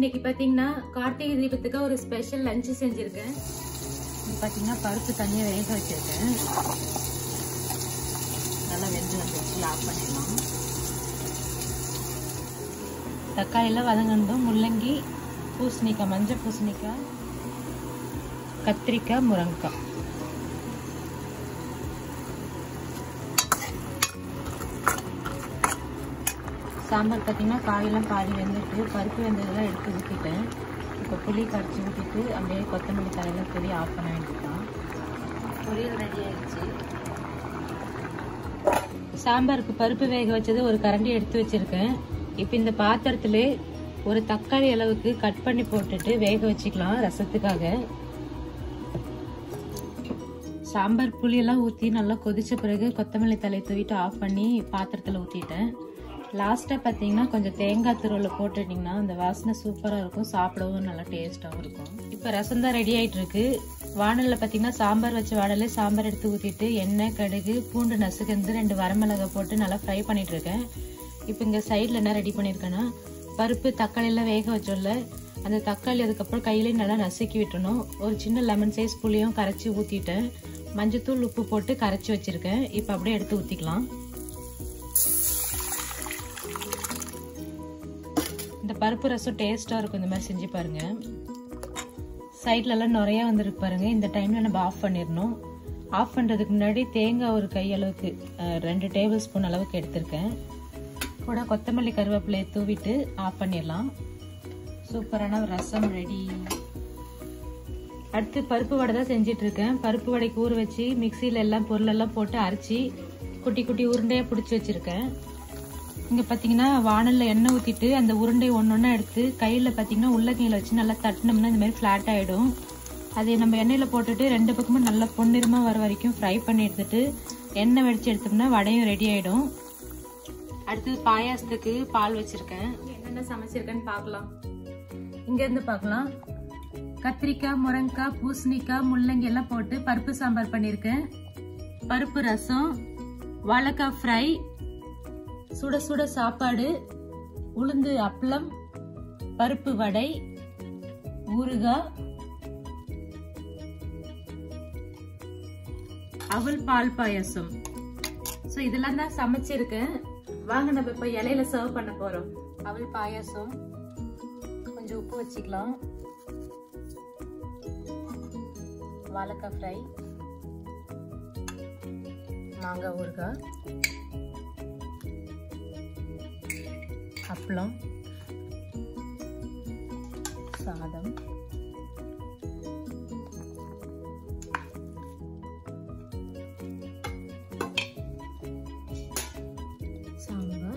இன்னைக்கு பாத்தீங்கன்னா கார்த்திகை தீபத்துக்கு ஒரு ஸ்பெஷல் லஞ்ச் செஞ்சிருக்கேன் இது பார்த்தீங்கன்னா பருப்பு தனியாக வேக வச்சிருக்கேன் நல்லா வெந்து வந்துருச்சு ஆஃப் பண்ணிடலாம் தக்காளியெல்லாம் வதங்கினதும் முள்ளங்கி பூசணிக்காய் மஞ்சள் பூசணிக்காய் கத்திரிக்காய் முருங்கைக்காய் சாம்பார் பார்த்தீங்கன்னா காயெல்லாம் பாதி வெந்துட்டு பருப்பு வெந்ததெல்லாம் எடுத்து ஊற்றிட்டேன் இப்போ புளி கரைச்சி ஊற்றிட்டு அப்படியே கொத்தமல்லி தலையெல்லாம் பொடி ஆஃப் பண்ண வேண்டியதுதான் பொரியல் ரெடி ஆயிடுச்சு சாம்பாருக்கு பருப்பு வேக வச்சது ஒரு கரண்டி எடுத்து வச்சிருக்கேன் இப்போ இந்த பாத்திரத்துல ஒரு தக்காளி அளவுக்கு கட் பண்ணி போட்டுட்டு வேக வச்சுக்கலாம் ரசத்துக்காக சாம்பார் புளியெல்லாம் ஊற்றி நல்லா கொதிச்ச பிறகு கொத்தமல்லி தலை தூவிட்டு ஆஃப் பண்ணி பாத்திரத்தில் ஊற்றிட்டேன் லாஸ்ட்டாக பார்த்தீங்கன்னா கொஞ்சம் தேங்காய் துருவில் போட்டுட்டிங்கன்னா அந்த வாசனை சூப்பராக இருக்கும் சாப்பிடவும் நல்லா டேஸ்ட்டாகவும் இருக்கும் இப்போ ரசம் தான் ரெடி ஆகிட்டு இருக்கு வானலில் பார்த்தீங்கன்னா சாம்பார் வச்ச வாடலே சாம்பார் எடுத்து ஊற்றிட்டு எண்ணெய் கடுகு பூண்டு நசுக்கந்து ரெண்டு வரமிளகா போட்டு நல்லா ஃப்ரை பண்ணிட்டு இருக்கேன் இப்போ இங்கே சைடில் என்ன ரெடி பண்ணியிருக்கேன்னா பருப்பு தக்காளி எல்லாம் வேக வச்சோம்ல அந்த தக்காளி அதுக்கப்புறம் கையிலே நல்லா நசுக்கி விட்டணும் ஒரு சின்ன லெமன் சைஸ் புளியும் கரைச்சி ஊற்றிட்டேன் மஞ்சத்தூள் உப்பு போட்டு கரைச்சி வச்சிருக்கேன் இப்போ அப்படியே எடுத்து ஊற்றிக்கலாம் இந்த பருப்பு ரசம் டேஸ்ட்டாக இருக்கும் இந்த மாதிரி செஞ்சு பாருங்க சைட்லலாம் நிறைய வந்துருக்கு பாருங்க இந்த டைமில் நம்ம ஆஃப் பண்ணிடணும் ஆஃப் பண்ணுறதுக்கு முன்னாடி தேங்காய் ஒரு கை அளவுக்கு அஹ், ரெண்டு டேபிள் ஸ்பூன் அளவுக்கு எடுத்திருக்கேன் கூட கொத்தமல்லி கருவேப்பிலையை தூவிட்டு ஆஃப் பண்ணிடலாம் சூப்பரான ஒரு ரசம் ரெடி அடுத்து பருப்பு வடை தான் செஞ்சுட்டு இருக்கேன் பருப்பு வடைக்கு ஊற வச்சு மிக்சியில் எல்லாம் பொருளெல்லாம் போட்டு அரைச்சி குட்டி குட்டி உருண்டையாக பிடிச்சி வச்சிருக்கேன் இங்கே பார்த்தீங்கன்னா வானலில் எண்ணெய் ஊற்றிட்டு அந்த உருண்டை ஒன்று ஒன்றா எடுத்து கையில் பார்த்தீங்கன்னா உள்ளங்கையில் வச்சு நல்லா தட்டினோம்னா இந்த மாதிரி ஃப்ளாட் ஆகிடும் அதை நம்ம எண்ணெயில் போட்டுட்டு ரெண்டு பக்கமும் நல்லா பொன்னிறமாக வர வரைக்கும் ஃப்ரை பண்ணி எடுத்துட்டு எண்ணெய் வடித்து எடுத்தோம்னா வடையும் ரெடி ஆகிடும் அடுத்தது பாயாசத்துக்கு பால் வச்சுருக்கேன் என்னென்ன சமைச்சிருக்கேன்னு பார்க்கலாம் இங்கேருந்து பார்க்கலாம் கத்திரிக்காய் முருங்கைக்காய் பூசணிக்காய் முள்ளங்கி எல்லாம் போட்டு பருப்பு சாம்பார் பண்ணியிருக்கேன் பருப்பு ரசம் வாழைக்காய் ஃப்ரை சுட சுட சாப்பாடு உளுந்து அப்பளம் பருப்பு வடை ஊறுகாய் அவல் பால் பாயாசம் ஸோ இதெல்லாம் தான் சமைச்சிருக்கேன் வாங்க நம்ம இப்போ இலையில சர்வ் பண்ண போறோம் அவல் பாயாசம் கொஞ்சம் உப்பு வச்சுக்கலாம் வாழைக்காய் ஃப்ரை மாங்காய் ஊறுகாய் அப்பளம் சாதம் சாம்பார்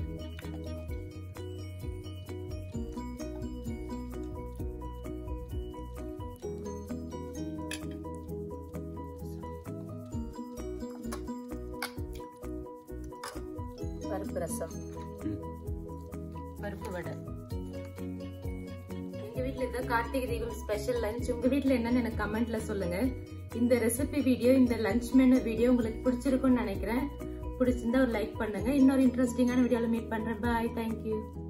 பருப்பு ரசம் பருப்பு வடை எங்க வீட்ல இதான் கார்த்திகை தீபம் ஸ்பெஷல் லஞ்ச் உங்க வீட்ல என்னன்னு எனக்கு கமெண்ட்ல சொல்லுங்க இந்த ரெசிபி வீடியோ இந்த லஞ்ச் மெனு வீடியோ உங்களுக்கு பிடிச்சிருக்கும்னு நினைக்கிறேன் பிடிச்சிருந்தா ஒரு லைக் பண்ணுங்க இன்னொரு இன்ட்ரெஸ்டிங்கான வீடியோல மீட் பண்றேன் பாய் தேங்க்யூ